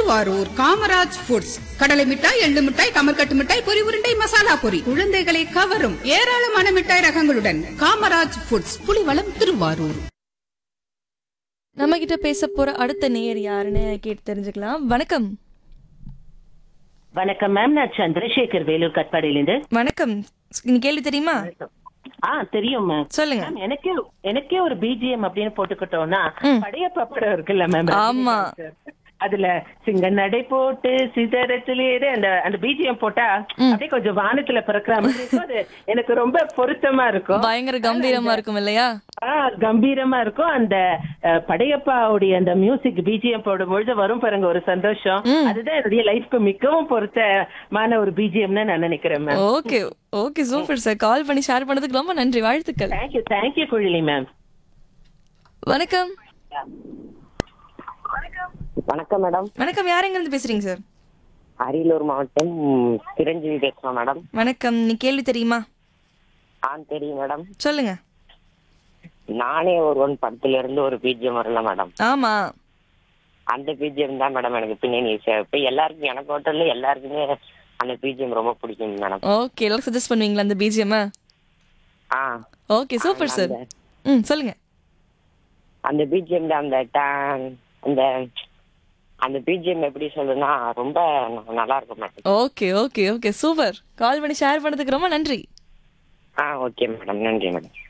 Thiruvarur Kamaraj foods கடலை மிட்டாய் எள்ளு மிட்டாய் கமர்கட்டு மிட்டாய் பொரி உருண்டை மசாலா பொரி குழந்தைகளை கவரும் ஏராளமான மிட்டாய் ரகங்களுடன் காமராஜ் ஃபுட்ஸ் புலிவளம் திருவாரூர் நம்ம கிட்ட பேச போற அடுத்த நேயர் யாருன்னு கேட்டு தெரிஞ்சுக்கலாம் வணக்கம் வணக்கம் மேம் நான் சந்திரசேகர் வேலூர் கட்பாடியிலிருந்து வணக்கம் நீ கேள்வி தெரியுமா ஆ தெரியும் மேம் சொல்லுங்க மேம் எனக்கே எனக்கே ஒரு பிஜிஎம் அப்படின்னு போட்டுக்கிட்டோம்னா ம். படையப்பா படம் இருக்குல்ல மேம் ஆமா. அதுல சிங்க நடை போட்டு சிதறத்திலேயே அந்த அந்த பிஜிஎம் போட்டா அப்படியே கொஞ்சம் வானத்துல பிறக்கிற மாதிரி இருக்கும் அது எனக்கு ரொம்ப பொருத்தமா இருக்கும் பயங்கர கம்பீரமா இருக்கும் இல்லையா ஆ, கம்பீரமா இருக்கும் அந்த அஹ், படையப்பாவுடைய அந்த மியூசிக் பிஜிஎம் போடும்பொழுது வரும் பாருங்க ஒரு சந்தோஷம் அதுதான் என்னுடைய லைஃப்க்கு மிகவும் பொருத்தமான ஒரு பிஜிஎம்னு நான் நினைக்கிறேன் ma'am okay okay super sir call பண்ணி ஷேர் பண்ணதுக்கு ரொம்ப நன்றி வாழ்த்துக்கள் தேங்க்யூ தேங்க்யூ குழிலி மேம் வணக்கம் வணக்கம் மேடம் வணக்கம் யார் எங்க இருந்து பேசுறீங்க சார் அரியலூர் மாவட்டம் சிரஞ்சீவி பேசுறோம் மேடம் வணக்கம் நீ கேள்வி தெரியுமா ஆ தெரியும் மேடம் சொல்லுங்க நானே ஒரு ஒன் படத்துல இருந்து ஒரு பிஜிஎம் வரல மேடம் ஆமா அந்த பிஜிஎம் தான் மேடம் எனக்கு பின்னணி இசை இப்ப எல்லாருக்கும் எனக்கு ஹோட்டல்ல எல்லாருக்குமே அந்த பிஜிஎம் ரொம்ப பிடிக்கும் மேடம் ஓகே எல்லாரும் சஜஸ்ட் பண்ணுவீங்களா அந்த பிஜிஎம் ஆ ஓகே சூப்பர் சார் ம் சொல்லுங்க அந்த பிஜிஎம் அந்த டேங் அந்த அந்த பிஜிஎம் எப்படி சொல்லுன்னா ரொம்ப நல்லா இருக்கும் madam okay okay okay super call பண்ணி ஷேர் பண்ணதுக்கு ரொம்ப நன்றி ஆ ஓகே மேடம் நன்றி மேடம்